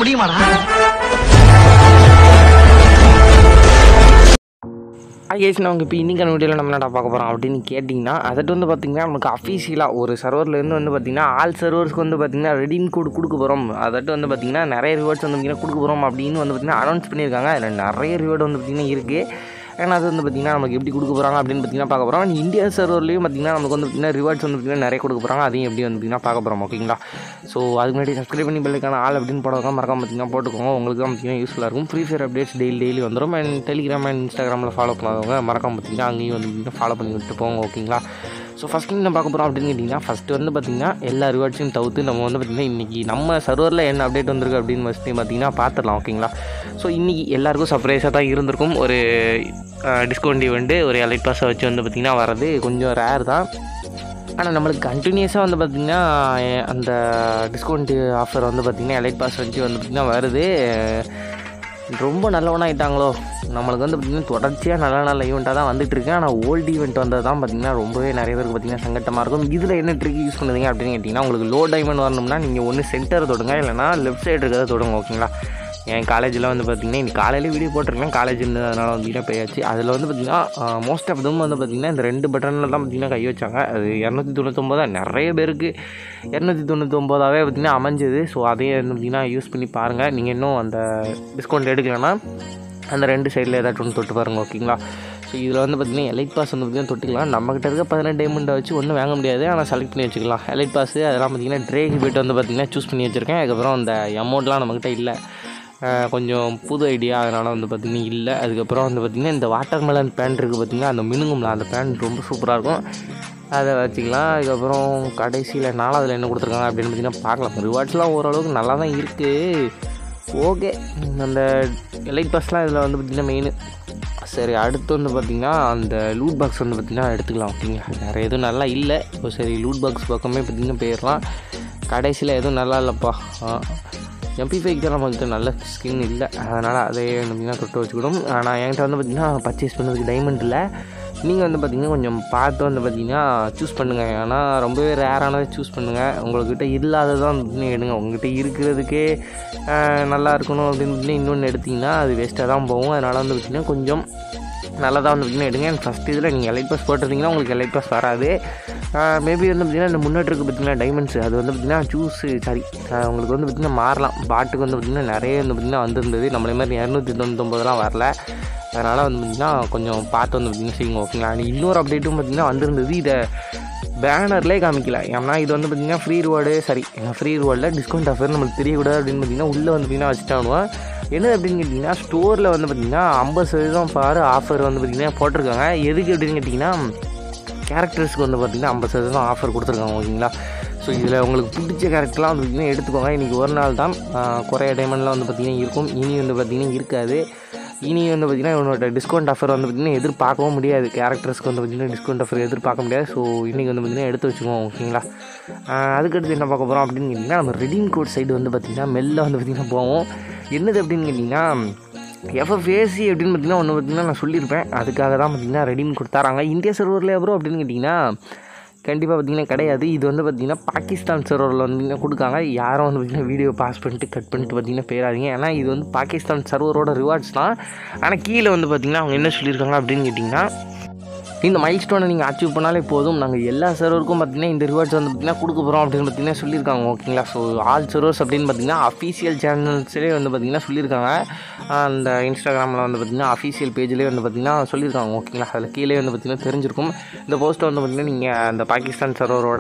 முடியுமாடா IS நமக்கு இப்போ இன்னைக்கான வீடியோவில் நம்ம என்னடா பார்க்க போகிறோம் அப்படின்னு கேட்டிங்கன்னா அதட்டு வந்து பார்த்திங்கன்னா நமக்கு அஃபீஷியலாக ஒரு சர்வர்லேருந்து வந்து பார்த்திங்கன்னா ஆல் சர்வர்ஸ்க்கு வந்து பார்த்திங்கன்னா ரெடீம் கோட் கொடுக்க போகிறோம் அதட்டு வந்து பார்த்திங்கன்னா நிறைய ரிவார்ட்ஸ் வந்து பார்த்திங்கன்னா கொடுக்க போகிறோம் அப்படின்னு வந்து பார்த்திங்கன்னா அனௌன்ஸ் பண்ணியிருக்காங்க அதில் நிறைய ரிவார்டு வந்து பார்த்திங்கன்னா இருக்குது ஏன்னா அது வந்து பார்த்திங்கன்னா நமக்கு எப்படி கொடுக்க போகிறாங்க அப்படின்னு பார்த்திங்கன்னா பார்க்க போகிறோம் இந்தியா சர்வர்லேயும் பார்த்திங்கன்னா நமக்கு வந்து பார்த்திங்கன்னா ரிவார்ட்ஸ் வந்து பார்த்திங்கன்னா நிறைய கொடுக்க போகிறாங்க அதையும் எப்படி வந்து பார்த்திங்கன்னா பார்க்க போகிறோம் ஓகேங்களா ஸோ அதுக்கு முன்னாடி சப்ஸ்கிரைப் பண்ணி பெல்லுக்கான ஆள் அப்படின்னு போடுறதுக்கு மறக்காம பார்த்திங்கன்னா போட்டுக்கோங்க உங்களுக்கு தான் பார்த்திங்கன்னா யூஸ்ஃபுல்லாக இருக்கும் free fire updates daily daily வந்துடும் அண்ட் டெலிகிராம் அண்ட் இன்ஸ்டாகிராமில் ஃபாலோ பண்ணாதவங்க மறக்காம பார்த்திங்கன்னா அங்கேயும் வந்து பார்த்திங்கன்னா ஃபாலோ பண்ணி விட்டு போங்க ஓகேங்களா ஸோ ஃபஸ்ட்டு என்ன பார்க்க போகிறோம் அப்படின்னு கேட்டிங்கன்னா ஃபஸ்ட்டு வந்து பார்த்திங்கன்னா எல்லா ரிவார்ட்ஸையும் தவிர்த்து நம்ம வந்து பார்த்திங்கன்னா இன்றைக்கி நம்ம சர்வரில் என்ன அப்டேட் வந்திருக்கு அப்படின்னு ஃபஸ்ட்டு பார்த்திங்கன்னா பார்த்துடலாம் ஓகேங்களா ஸோ இன்றைக்கி எல்லாருக்கும் சர்ப்ரைஸாக தான் இருந்திருக்கும் ஒரு டிஸ்கவுண்ட் ஈவெண்ட்டு ஒரு எலைட் பாஸை வச்சு வந்து பார்த்திங்கன்னா வரது கொஞ்சம் ரேர் தான் ஆனால் நம்மளுக்கு கண்டினியூஸாக வந்து பார்த்திங்கன்னா அந்த டிஸ்கவுண்ட் ஆஃபர் வந்து பார்த்திங்கன்னா எலைட் பாஸ் வச்சு வந்து பார்த்திங்கன்னா வருது ரொம்ப நல்லவனாக ஆயிட்டாங்களோ நம்மளுக்கு வந்து பார்த்திங்கன்னா தொடர்ச்சியாக நல்ல நல்ல ஈவெண்ட்டாக தான் வந்துட்டு இருக்கு ஆனால் ஓல்டு ஈவெண்ட் வந்தது தான் பார்த்திங்கன்னா ரொம்பவே நிறைய பேருக்கு பார்த்திங்கன்னா சங்கட்டமாக இருக்கும் இதில் என்ன ட்ரிக் யூஸ் பண்ணுறீங்க அப்படின்னு கேட்டிங்கன்னா உங்களுக்கு லோ டைமண்ட் வரணும்னா நீங்கள் ஒன்று சென்டர் தொடுங்க இல்லைனா லெஃப்ட் சைடு இருக்கிறத தொடுங்க ஓகேங்களா என் காலேஜில் வந்து பார்த்திங்கன்னா இன்னைக்கு காலையிலே வீடியோ போட்டிருக்கேன் காலேஜ் இருந்ததுனால வந்து போயாச்சு அதில் வந்து பார்த்திங்கன்னா மோஸ்ட் ஆஃப் தம் வந்து பார்த்திங்கன்னா இந்த ரெண்டு பட்டனில் தான் பார்த்திங்கன்னா கை வச்சாங்க அது இரநூத்தி தொண்ணூத்தொம்பதா நிறைய பேருக்கு இரநூத்தி தொண்ணூத்தொம்பதாவே பார்த்திங்கன்னா அமைஞ்சது ஸோ அதையும் வந்து பார்த்திங்கன்னா யூஸ் பண்ணி பாருங்கள் நீங்கள் இன்னும் அந்த டிஸ்கவுண்ட் எடுக்கலைன்னா அந்த ரெண்டு சைடில் ஏதாச்சும் ஒன்று தொட்டு பாருங்கள் ஓகேங்களா ஸோ இதில் வந்து பார்த்திங்கன்னா எலைட் பாஸ் வந்து பார்த்திங்கன்னா தொட்டுக்கலாம் நம்மக்கிட்ட இருக்க பதினெட்டு டைமண்டை வச்சு ஒன்றும் வாங்க முடியாது ஆனால் செலக்ட் பண்ணி வச்சுக்கலாம் எலைட் பாஸ் அதெல்லாம் பார்த்திங்கன்னா ட்ரேக்கு போய்ட்டு வந்து பார்த்திங்கன்னா சூஸ் பண்ணி வச்சுருக்கேன் அதுக்கப்புறம் அந்த அமௌண்ட்லாம் நம்மக்கிட்ட இல்லை அஹ் கொஞ்சம் புது ஐடியா அதனால் வந்து பார்த்திங்கன்னா இல்லை அதுக்கப்புறம் வந்து பார்த்திங்கன்னா இந்த வாட்டர் மெலன் பேண்ட் இருக்குது பார்த்திங்கன்னா அந்த மினுங்கும்ல அந்த பேண்ட் ரொம்ப சூப்பராக இருக்கும் அதை வச்சுக்கலாம் அதுக்கப்புறம் கடைசியில் நாலாவதுல என்ன கொடுத்துருக்காங்க அப்படின்னு பார்த்தீங்கன்னா பார்க்கலாம் ரிவார்ட்ஸ்லாம் ஓரளவுக்கு நல்லா தான் இருக்குது ஓகே அந்த எலைட் பாஸ்லாம் இதில் வந்து பார்த்திங்கன்னா மெயின் சரி அடுத்து வந்து பார்த்திங்கன்னா அந்த லூட் பாக்ஸ் வந்து பார்த்திங்கன்னா எடுத்துக்கலாம் ஓகேங்களா வேறு எதுவும் நல்லா இல்லை இப்போ சரி லூட் பாக்ஸ் பக்கமே பார்த்திங்கன்னா போயிடலாம் கடைசியில் எதுவும் நல்லா இல்லைப்பா எம்பி ஃபைக் தான் நம்மகிட்ட நல்ல ஸ்கின் இல்லை அதனால் அதே பார்த்திங்கன்னா தொட்டு வச்சுக்கணும் ஆனால் என்கிட்ட வந்து பார்த்திங்கன்னா பர்ச்சேஸ் பண்ணதுக்கு டைமண்ட் இல்லை நீங்கள் வந்து பார்த்திங்கன்னா கொஞ்சம் பார்த்து வந்து பார்த்திங்கன்னா சூஸ் பண்ணுங்கள் ஏன்னா ரொம்பவே ரேரானதை சூஸ் பண்ணுங்கள் உங்கள்கிட்ட இல்லாததான் வந்து பார்த்திங்கன்னா எடுங்க உங்கள்கிட்ட இருக்கிறதுக்கே ஆஹ், நல்லா இருக்கணும் அப்படின்னு சொல்லி இன்னொன்று எடுத்திங்கன்னா அது வேஸ்ட்டாக தான் போகும் அதனால் வந்து பார்த்திங்கன்னா கொஞ்சம் நல்லதாக வந்து பார்த்திங்கன்னா எடுங்க ஃபஸ்ட் இதில் நீங்கள் எலைட் பாஸ் போட்டிருந்தீங்கன்னா உங்களுக்கு எலைட் பாஸ் வராது மேபி வந்து பார்த்திங்கன்னா இந்த முன்னாடி பார்த்திங்கன்னா டைமண்ட்ஸ் அது வந்து பார்த்திங்கன்னா ஜூஸு சாரி உங்களுக்கு வந்து பார்த்திங்கன்னா மாறலாம் பாட்டுக்கு வந்து பார்த்திங்கன்னா நிறைய வந்து பார்த்திங்கன்னா வந்திருந்தது நம்மளே மாதிரி இரநூத்தி தொண்ணூத்தொம்பதுலாம் வரல அதனால் வந்து பார்த்திங்கன்னா கொஞ்சம் பார்த்து வந்து பார்த்திங்கன்னா செய்யுங்க ஓகேங்களா அண்ட் இன்னொரு அப்டேட்டும் பார்த்திங்கன்னா வந்திருந்தது இதை பேனர்லேயே காமிக்கல ஏன்னா இது வந்து பார்த்திங்கன்னா ஃப்ரீ ரிவார்டு சரி ஃப்ரீ ரிவார்டில் டிஸ்கவுண்ட் ஆஃபர் நம்மளுக்கு தெரியக்கூடாது அப்படின்னு பார்த்திங்கன்னா உள்ளே வந்து பார்த்திங்கன்னா வச்சுட்டானுவேன் என்ன அப்படின்னு கேட்டிங்கன்னா ஸ்டோரில் வந்து பார்த்திங்கன்னா ஐம்பது சதவீதம் பாரு ஆஃபர் வந்து பார்த்திங்கன்னா போட்டிருக்காங்க எதுக்கு அப்படின்னு கேட்டிங்கன்னா கேரக்டர்ஸ்க்கு வந்து பார்த்திங்கன்னா ஐம்பது சதவீதம் ஆஃபர் கொடுத்துருக்காங்க ஓகேங்களா ஸோ இதில் உங்களுக்கு பிடிச்ச கேரக்டர்லாம் வந்து பார்த்திங்கன்னா எடுத்துக்கோங்க இன்றைக்கி ஒரு நாள் தான் ஆஹ், குறைய டைமண்ட்லாம் வந்து பார்த்திங்கன்னா இருக்கும் இனி வந்து பார்த்திங்கன்னா இருக்காது இனி வந்து பார்த்திங்கன்னா இவனோட டிஸ்கவுண்ட் ஆஃபர் வந்து பார்த்திங்கன்னா எதிர்பார்க்கவும் முடியாது கேரக்டர்ஸ்க்கு வந்து பார்த்திங்கன்னா டிஸ்கவுண்ட் ஆஃபர் எதிர்பார்க்க முடியாது ஸோ இன்றைக்கி வந்து பார்த்திங்கன்னா எடுத்து வச்சுக்குவோம் ஓகேங்களா ஆஹ், அதுக்கடுத்து என்ன பார்க்க போகிறோம் அப்படின்னு கேட்டிங்கன்னா நம்ம ரெடீம் கோட் சைடு வந்து பார்த்திங்கன்னா மெல்ல வந்து பார்த்திங்கன்னா போவோம் என்னது அப்படின்னு கேட்டிங்கன்னா எஃப்எஃப்ஏசி அப்படின்னு பார்த்தீங்கன்னா ஒன்று பார்த்தீங்கன்னா நான் சொல்லியிருப்பேன் அதுக்காக தான் பார்த்தீங்கன்னா ரெடிம் கொடுத்தாராங்க இந்தியா சர்வரில் அப்புறம் அப்படின்னு கேட்டிங்கன்னா கண்டிப்பாக பார்த்தீங்கன்னா கிடையாது இது வந்து பார்த்தீங்கன்னா பாகிஸ்தான் சர்வரில் வந்து கொடுக்காங்க யாரும் வந்து பார்த்தீங்கன்னா வீடியோ பாஸ் பண்ணிட்டு கட் பண்ணிட்டு பார்த்தீங்கன்னா போயிடாதீங்க ஏன்னா இது வந்து பாகிஸ்தான் சர்வரோட ரிவார்ட்ஸ் தான் ஆனால் கீழே வந்து பார்த்தீங்கன்னா அவங்க என்ன சொல்லியிருக்காங்க அப்படின்னு கேட்டிங்கன்னா இந்த மைல் ஸ்டோனை நீங்கள் அச்சீவ் பண்ணாலே போதும் நாங்கள் எல்லா சர்வருக்கும் பார்த்தீங்கன்னா இந்த ரிவார்ட்ஸ் வந்து பார்த்தீங்கன்னா கொடுக்க போகிறோம் அப்படின்னு பார்த்தீங்கன்னா சொல்லியிருக்காங்க ஓகேங்களா ஸோ ஆல் சர்வர்ஸ் அப்படின்னு பார்த்தீங்கன்னா அஃபீஷியல் சேனல்ஸ்லேயே வந்து பார்த்தீங்கன்னா சொல்லியிருக்காங்க அந்த இன்ஸ்டாகிராமில் வந்து பார்த்தீங்கன்னா அஃபீஷியல் பேஜ்லேயே வந்து பார்த்தீங்கன்னா சொல்லியிருக்காங்க ஓகேங்களா அதில் கீழே வந்து பார்த்தீங்கன்னா தெரிஞ்சிருக்கும் இந்த போஸ்ட்டை வந்து பார்த்தீங்கன்னா நீங்கள் அந்த பாகிஸ்தான் சர்வரோட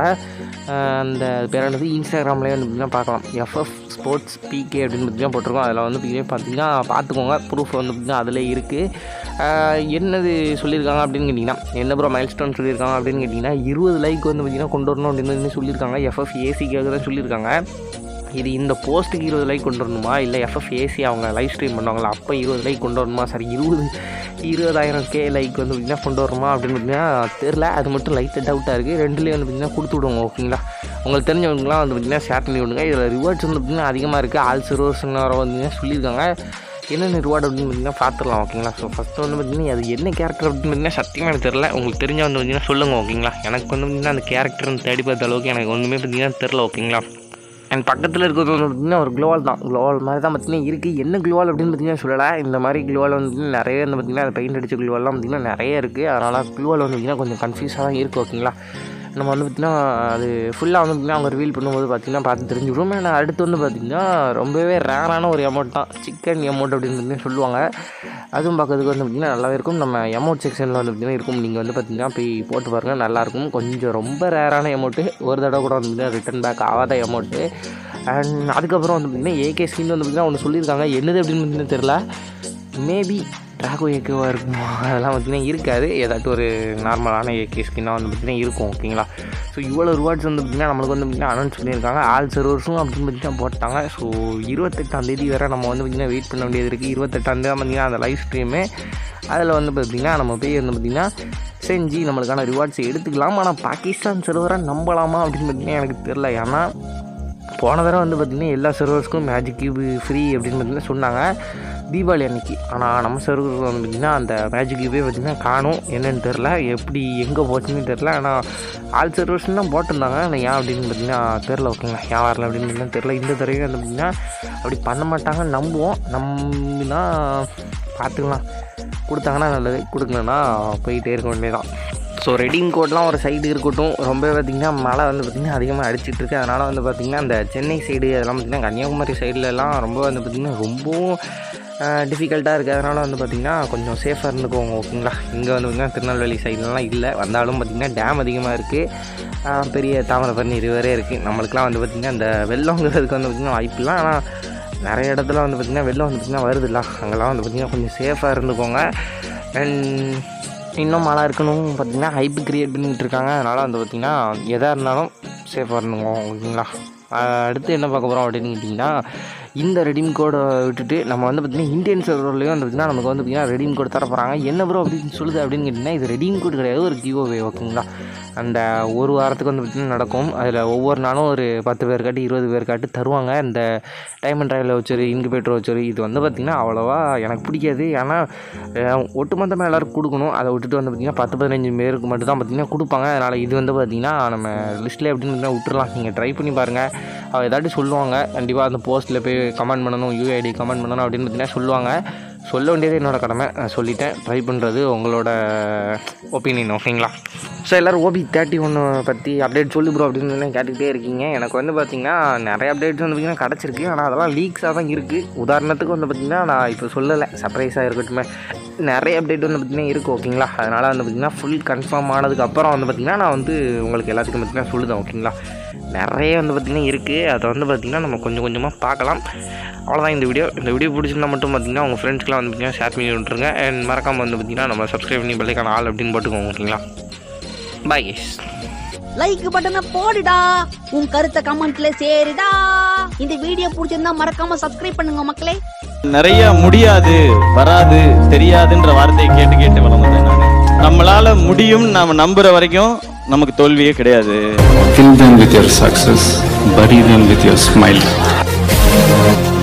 அந்த பேர் என்னது இன்ஸ்டாகிராம்லேயே வந்து பார்த்தீங்கன்னா பார்க்கலாம் எஃப்எஃப் ஸ்போர்ட்ஸ் பிகே அப்படின்னு பார்த்தீங்கன்னா போட்டிருக்கோம் அதில் வந்து பார்த்தீங்கன்னா பார்த்தீங்கன்னா பார்த்துக்கோங்க ப்ரூஃப் வந்து பார்த்தீங்கன்னா அதில் இருக்குது என்னது சொல்லியிருக்காங்க அப்படின்னு கேட்டிங்கன்னா என்ன ப்ரோ மைல் ஸ்டோன் சொல்லியிருக்காங்க அப்படின்னு கேட்டிங்கன்னா இருபது லைக் வந்து பார்த்தீங்கன்னா கொண்டு வரணும் அப்படின்னு வந்து சொல்லியிருக்காங்க எஃப்எஃப் ஏசிக்காக தான் சொல்லியிருக்காங்க இது இந்த போஸ்ட்டுக்கு இருபது லைக் கொண்டு வரணுமா இல்லை எஃப்எஃப் ஏசி அவங்க லைவ் ஸ்ட்ரீம் பண்ணுவாங்களா அப்போ இருபது லைக் கொண்டு வரணுமா சரி இருபது இருபதாயிரம் கே லைக் வந்து பார்த்திங்கன்னா கொண்டு வரணுமா அப்படின்னு பார்த்தீங்கன்னா தெரில அது மட்டும் லைட்டாக டவுட்டாக இருக்குது ரெண்டுலேயும் வந்து பார்த்திங்கன்னா கொடுத்து விடுவோங்க ஓகேங்களா உங்களுக்கு தெரிஞ்சவங்களாம் வந்து பார்த்திங்கன்னா ஷேர் பண்ணி விடுங்க இதில் ரிவார்ட்ஸ் வந்து பார்த்திங்கன்னா அதிகமாக இருக்குது ஆல் சர்வர்ஸ்னு வர வந்து சொல்லியிருக்காங்க என்னென்ன ரிவார்டு அப்படின்னு பார்த்தீங்கன்னா பார்த்துடலாம் ஓகேங்களா ஸோ ஃபஸ்ட்டு வந்து பார்த்தீங்கன்னா அது என்ன கேரக்டர் அப்படின்னு பார்த்தீங்கன்னா சத்தியமாக எனக்கு தெரில உங்களுக்கு தெரிஞ்ச வந்து பார்த்தீங்கன்னா சொல்லுங்கள் ஓகேங்களா எனக்கு வந்து பார்த்தீங்கன்னா அந்த கேரக்டர்னு தேடி பார்த்த அளவுக்கு எனக்கு ஒன்றுமே பார்த்தீங்கன்னா தெரில ஓகேங்களா அண்ட் பக்கத்தில் இருக்கிறது வந்து பார்த்திங்கன்னா ஒரு க்ளோவால் தான் க்ளோவால் மாதிரி தான் பார்த்திங்கன்னா இருக்குது என்ன க்ளோவால் அப்படின்னு பார்த்தீங்கன்னா சொல்லலை இந்த மாதிரி க்ளோவால் வந்து பார்த்திங்கன்னா நிறைய வந்து பார்த்திங்கன்னா அந்த பெயிண்ட் அடிச்ச க்ளோவால்லாம் பார்த்திங்கன்னா நிறைய இருக்குது அதனால் க்ளோவால் வந்து பார்த்திங்கன்னா கொஞ்சம் கன்ஃபியூஸாக தான் இருக்குது ஓகேங்களா நம்ம வந்து பார்த்திங்கன்னா அது ஃபுல்லாக வந்து பார்த்திங்கன்னா அவங்க ரிவீல் பண்ணும்போது பார்த்திங்கன்னா பார்த்து தெரிஞ்சுக்கிறோம் ஆனால் அடுத்து வந்து பார்த்திங்கன்னா ரொம்பவே ரேரான ஒரு அமௌண்ட் தான் சிக்கன் அமௌண்ட் அப்படின்னு வந்து சொல்லுவாங்க அதுவும் பார்க்கறதுக்கு வந்து பார்த்திங்கன்னா நல்லாவே இருக்கும் நம்ம அமௌண்ட் செக்ஷனில் வந்து பார்த்திங்கன்னா இருக்கும் நீங்கள் வந்து பார்த்திங்கன்னா போய் போட்டு பாருங்கள் நல்லாயிருக்கும் கொஞ்சம் ரொம்ப ரேரான அமௌண்ட்டு ஒரு தடவை கூட வந்து பார்த்திங்கன்னா ரிட்டன் பேக் ஆகாத அமௌண்ட்டு அண்ட் அதுக்கப்புறம் வந்து பார்த்திங்கன்னா ஏகே ஸ்கின் வந்து பார்த்திங்கன்னா ஒன்று சொல்லியிருக்காங்க என்னது அப்படின்னு பார்த்திங்கன்னா தெரில மேபி ட்ராகோ ஏகேவாக இருக்குமா அதெல்லாம் பார்த்திங்கன்னா இருக்காது ஏதாட்டும் ஒரு நார்மலான ஏகே ஸ்கின்னாக வந்து பார்த்திங்கன்னா இருக்கும் ஓகேங்களா ஸோ இவ்வளோ ரிவார்ட்ஸ் வந்து பார்த்திங்கன்னா நம்மளுக்கு வந்து பார்த்திங்கன்னா அனௌன்ஸ் பண்ணியிருக்காங்க ஆல் சர்வர்ஸும் அப்படின்னு பார்த்திங்கன்னா போட்டாங்க ஸோ இருபத்தெட்டாம் தேதி வரை நம்ம வந்து பார்த்திங்கன்னா வெயிட் பண்ண வேண்டியது இருக்குது இருபத்தெட்டாம் தேதி பார்த்திங்கன்னா அந்த லைவ் ஸ்ட்ரீமு அதில் வந்து பார்த்திங்கன்னா நம்ம போய் வந்து பார்த்திங்கன்னா செஞ்சு நம்மளுக்கான ரிவார்ட்ஸ் எடுத்துக்கலாம் ஆனால் பாகிஸ்தான் சர்வரை நம்பலாமா அப்படின்னு பார்த்திங்கன்னா எனக்கு தெரில ஏன்னா போன தடவை வந்து பார்த்திங்கன்னா எல்லா சர்வர்ஸ்க்கும் மேஜிக் கியூப் ஃப்ரீ அப்படின்னு பார்த்திங்கன்னா சொன்னாங்க தீபாவளி அன்னைக்கு ஆனால் நம்ம சர்வருக்கு வந்து பார்த்திங்கன்னா அந்த மேஜிக் கியூபே பார்த்திங்கன்னா காணும் என்னன்னு தெரில எப்படி எங்கே போச்சுன்னு தெரில ஆனால் ஆல் சர்வர்ஸ்னு தான் போட்டிருந்தாங்க ஆனால் ஏன் அப்படின்னு பார்த்திங்கன்னா தெரில ஓகேங்களா ஏன் வரல அப்படின்னு பார்த்தீங்கன்னா தெரில இந்த தடவை வந்து பார்த்திங்கன்னா அப்படி பண்ண மாட்டாங்கன்னு நம்புவோம் நம்பினா பார்த்துக்கலாம் கொடுத்தாங்கன்னா நல்லது கொடுக்கலன்னா போயிட்டே இருக்க வேண்டியதான் ஸோ ரெடீம் கோட்லாம் ஒரு சைடு இருக்கட்டும் ரொம்ப பார்த்திங்கன்னா மழை வந்து பார்த்திங்கன்னா அதிகமாக அடிச்சிட்டு இருக்கு அதனால் வந்து பார்த்திங்கன்னா அந்த சென்னை சைடு அதெல்லாம் பார்த்திங்கன்னா கன்னியாகுமரி சைடுலலாம் ரொம்ப வந்து பார்த்திங்கன்னா ரொம்பவும் டிஃபிகல்ட்டாக இருக்குது அதனால் வந்து பார்த்திங்கன்னா கொஞ்சம் சேஃபாக இருந்துக்கோங்க ஓகேங்களா இங்கே வந்து பார்த்திங்கன்னா திருநெல்வேலி சைடுலலாம் இல்லை வந்தாலும் பார்த்திங்கன்னா டேம் அதிகமாக இருக்குது பெரிய தாமிரபரணி ரிவரே இருக்குது நம்மளுக்குலாம் வந்து பார்த்திங்கன்னா இந்த வெள்ளங்கிறதுக்கு வந்து பார்த்திங்கன்னா வாய்ப்பு இல்லை ஆனால் நிறைய இடத்துல வந்து பார்த்திங்கன்னா வெள்ளம் வந்து பார்த்திங்கன்னா வருதுல்ல அங்கெல்லாம் வந்து பார்த்திங்கன்னா கொஞ்சம் சேஃபாக இருந்துக்கோங்க அண்ட் இன்னும் மழை இருக்கணும் பார்த்திங்கன்னா ஹைப்பு க்ரியேட் பண்ணிக்கிட்டு இருக்காங்க அதனால் வந்து பார்த்திங்கன்னா எதாக இருந்தாலும் சேஃபாக இருந்துங்க ஓகேங்களா அடுத்து என்ன பார்க்க போகிறோம் அப்படின்னு கேட்டிங்கன்னா இந்த ரெடீம் கோடை விட்டுட்டு நம்ம வந்து பார்த்திங்கன்னா இந்தியன் சர்வர்லேயும் வந்து பார்த்திங்கன்னா நமக்கு வந்து பார்த்திங்கன்னா ரெடீம் கோட் தர போகிறாங்க என்ன ப்ரோ அப்படின்னு சொல்லுது அப்படின்னு கேட்டிங்கன்னா இது ரெடீம் கோட் கிடையாது ஒரு கிவ்அவே ஓகேங்களா அந்த ஒரு வாரத்துக்கு வந்து பார்த்திங்கன்னா நடக்கும் அதில் ஒவ்வொரு நாளும் ஒரு பத்து பேர் காட்டி இருபது பேர் காட்டி தருவாங்க இந்த டைமண்ட் ட்ரைவில் வச்சரு இன்குபேட்டர் வச்சரு இது வந்து பார்த்திங்கன்னா அவ்வளோவா எனக்கு பிடிக்காது ஏன்னா அஹ், ஒட்டுமொத்தமாக எல்லாருக்கும் கொடுக்கணும் அதை விட்டுட்டு வந்து பார்த்திங்கன்னா பத்து பதினஞ்சு பேருக்கு மட்டும் தான் பார்த்திங்கன்னா கொடுப்பாங்க அதனால் இது வந்து பார்த்திங்கன்னா நம்ம லிஸ்ட்டில் எப்படின்னு பார்த்தீங்கன்னா விட்டுறலாம் நீங்கள் ட்ரை பண்ணி பாருங்கள் அவள் ஏதாட்டி சொல்லுவாங்க கண்டிப்பாக அந்த போஸ்ட்டில் போய் கமெண்ட் பண்ணணும் யூஐடி கமெண்ட் பண்ணணும் அப்படின்னு பார்த்தீங்கன்னா சொல்லுவாங்க சொல்ல வேண்டியது என்னோட கடமை நான் சொல்லிட்டேன் ட்ரை பண்ணுறது உங்களோட ஒப்பீனியன் ஓகேங்களா ஸோ எல்லோரும் ஓபி தேர்ட்டி ஒன்று பற்றி அப்டேட் சொல்லு ப்ரோ அப்படின்னு சொல்லி கேட்டுக்கிட்டே இருக்கீங்க எனக்கு வந்து பார்த்திங்கன்னா நிறைய அப்டேட்ஸ் வந்து பார்த்திங்கன்னா கிடச்சிருக்கு ஆனால் அதெல்லாம் லீக்ஸாக தான் இருக்குது உதாரணத்துக்கு வந்து பார்த்திங்கன்னா நான் இப்போ சொல்லலை சர்ப்ரைஸாக இருக்கட்டுமே நிறைய அப்டேட் வந்து பார்த்திங்கன்னா இருக்குது ஓகேங்களா அதனால் வந்து பார்த்திங்கன்னா ஃபுல் கன்ஃபார்ம் ஆனதுக்கு அப்புறம் வந்து பார்த்திங்கன்னா நான் வந்து உங்களுக்கு எல்லாத்துக்கும் பார்த்திங்கன்னா சொல்லுதேன் ஓகேங்களா நிறைய வந்து பார்த்திங்கன்னா இருக்குது அதை வந்து பார்த்திங்கன்னா நம்ம கொஞ்சம் கொஞ்சமாக பார்க்கலாம் அவ்வளோதான் இந்த வீடியோ இந்த வீடியோ பிடிச்சிருந்தா மட்டும் பார்த்திங்கன்னா உங்கள் ஃப்ரெண்ட்ஸ்க்குலாம் வந்து பார்த்திங்கன்னா ஷேர் பண்ணி விட்ருங்க அண்ட் மறக்காமல் வந்து பார்த்திங்கன்னா நம்ம சப்ஸ்கிரைப் பண்ணி பெல்லைக்கான ஆள் அப்படின்னு போட்டுக்கோங்க ஓகேங்களா பாய் கேஸ் லைக் பட்டனை போடுடா உன் கருத்தை கமெண்ட்ல சேருடா இந்த வீடியோ பிடிச்சிருந்தா மறக்காம சப்ஸ்கிரைப் பண்ணுங்க மக்களே நிறைய முடியாது வராது தெரியாதுன்ற வார்த்தையை கேட்டு கேட்டு வளர்ந்தேன் நான் நம்மளால முடியும் நாம நம்புற வரைக்கும் நமக்கு தோல்வியே கிடையாது Kill them with your success, bury them with your smile.